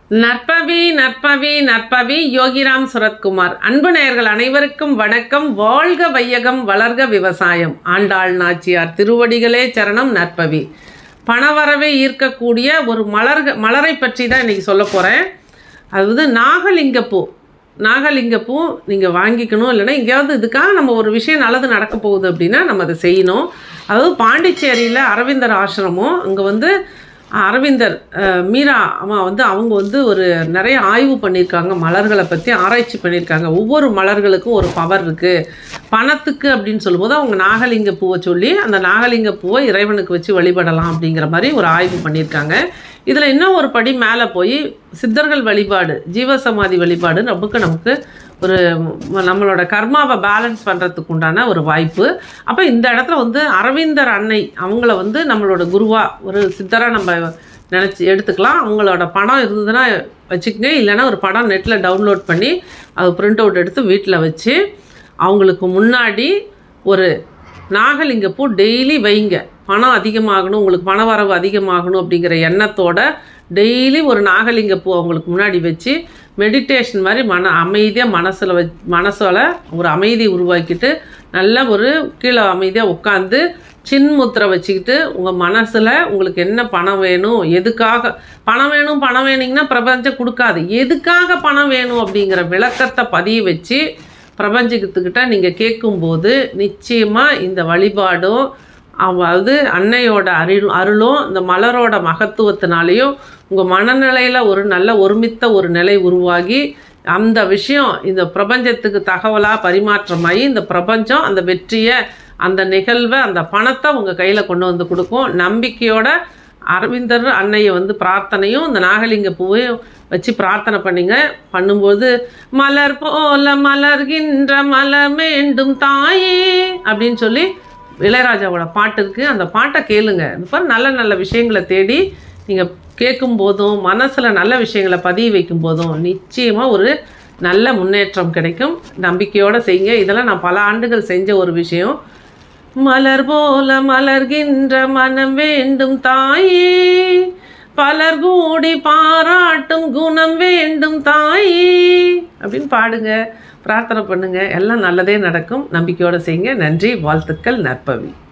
நற்பவி நற்பவி நற்பவி யோகிராம் சுரத்குமார் அன்பு நேயர்கள் அனைவருக்கும் வணக்கம் வாழ்க வையகம் வளர்க விவசாயம் ஆண்டாள் நாச்சியார் திருவடிகளே சரணம் நற்பவி பணவரவை ஈர்க்கக்கூடிய ஒரு மலர்க மலரை பற்றி தான் இன்றைக்கி சொல்ல போகிறேன் அதாவது நாகலிங்கப்பூ நாகலிங்கப்பூ நீங்கள் வாங்கிக்கணும் இல்லைன்னா எங்கேயாவது இதுக்காக நம்ம ஒரு விஷயம் நல்லது நடக்க போகுது அப்படின்னா நம்ம அதை செய்யணும் அதாவது பாண்டிச்சேரியில் அரவிந்தர் ஆசிரமம் அங்கே வந்து அரவிந்தர் அஹ், மீரா அம்மா வந்து அவங்க வந்து ஒரு நிறைய ஆய்வு பண்ணியிருக்காங்க மலர்களை பற்றி ஆராய்ச்சி பண்ணியிருக்காங்க ஒவ்வொரு மலர்களுக்கும் ஒரு பவர் இருக்குது பணத்துக்கு அப்படின்னு சொல்லும்போது அவங்க நாகலிங்க பூவை சொல்லி அந்த நாகலிங்க பூவை இறைவனுக்கு வச்சு வழிபடலாம் அப்படிங்கிற மாதிரி ஒரு ஆய்வு பண்ணியிருக்காங்க இதில் இன்னும் ஒரு படி மேலே போய் சித்தர்கள் வழிபாடு ஜீவசமாதி வழிபாடு நமக்கு நமக்கு ஒரு ம- நம்மளோட கர்மாவை பேலன்ஸ் பண்ணுறதுக்கு உண்டான ஒரு வாய்ப்பு அப்போ இந்த இடத்துல வந்து அரவிந்தர் அன்னை அவங்கள வந்து நம்மளோட குருவா ஒரு சித்தராக நம்ம நினச்சி எடுத்துக்கலாம் அவங்களோட படம் இருந்ததுன்னா வச்சுக்கங்க இல்லைன்னா ஒரு படம் நெட்டில் டவுன்லோட் பண்ணி அது பிரிண்ட் அவுட் எடுத்து வீட்டில் வச்சு அவங்களுக்கு முன்னாடி ஒரு நாகலிங்க பூ டெய்லி வைங்க பணம் அதிகமாகணும் உங்களுக்கு பண வரவு அதிகமாகணும் அப்படிங்கிற எண்ணத்தோட டெய்லி ஒரு நாகலிங்க பூ அவங்களுக்கு முன்னாடி வச்சு மெடிடேஷன் மாதிரி மன அமைதியாக மனசில் வச் மனசால் ஒரு அமைதி உருவாக்கிட்டு நல்ல ஒரு கீழே அமைதியாக உட்காந்து சின்முத்திரை வச்சுக்கிட்டு உங்கள் மனசில் உங்களுக்கு என்ன பணம் வேணும் எதுக்காக பணம் வேணும் பணம் வேணுங்கன்னா பிரபஞ்சம் கொடுக்காது எதுக்காக பணம் வேணும் அப்படிங்கிற விளக்கத்தை பதிய வச்சு பிரபஞ்சத்துக்கிட்ட நீங்கள் கேட்கும்போது நிச்சயமாக இந்த வழிபாடும் அதாவது அன்னையோட அருள் அருளும் இந்த மலரோட மகத்துவத்தினாலேயும் உங்கள் மனநிலையில் ஒரு நல்ல ஒருமித்த ஒரு நிலை உருவாகி அந்த விஷயம் இந்த பிரபஞ்சத்துக்கு தகவலாக பரிமாற்றமாகி இந்த பிரபஞ்சம் அந்த வெற்றியை அந்த நிகழ்வை அந்த பணத்தை உங்கள் கையில் கொண்டு வந்து கொடுக்கும் நம்பிக்கையோட அரவிந்தர் அன்னையை வந்து பிரார்த்தனையும் இந்த நாகலிங்க பூவையும் வச்சு பிரார்த்தனை பண்ணிங்க பண்ணும்போது மலர் போல மலர்கின்ற மலர் வேண்டும் தாயே அப்படின்னு சொல்லி இளையராஜாவோட பாட்டு இருக்குது அந்த பாட்டை கேளுங்க இந்த மாதிரி நல்ல நல்ல விஷயங்களை தேடி நீங்கள் கேட்கும் போதும் மனசில் நல்ல விஷயங்களை பதிய வைக்கும் போதும் நிச்சயமாக ஒரு நல்ல முன்னேற்றம் கிடைக்கும் நம்பிக்கையோடு செய்யுங்க இதெல்லாம் நான் பல ஆண்டுகள் செஞ்ச ஒரு விஷயம் மலர் போல மலர்கின்ற மனம் வேண்டும் தாயே பலர் கூடி பாராட்டும் குணம் வேண்டும் தாயே அப்படின்னு பாடுங்க பிரார்த்தனை பண்ணுங்க எல்லாம் நல்லதே நடக்கும் நம்பிக்கையோடு செய்யுங்க நன்றி வாழ்த்துக்கள் நற்பவி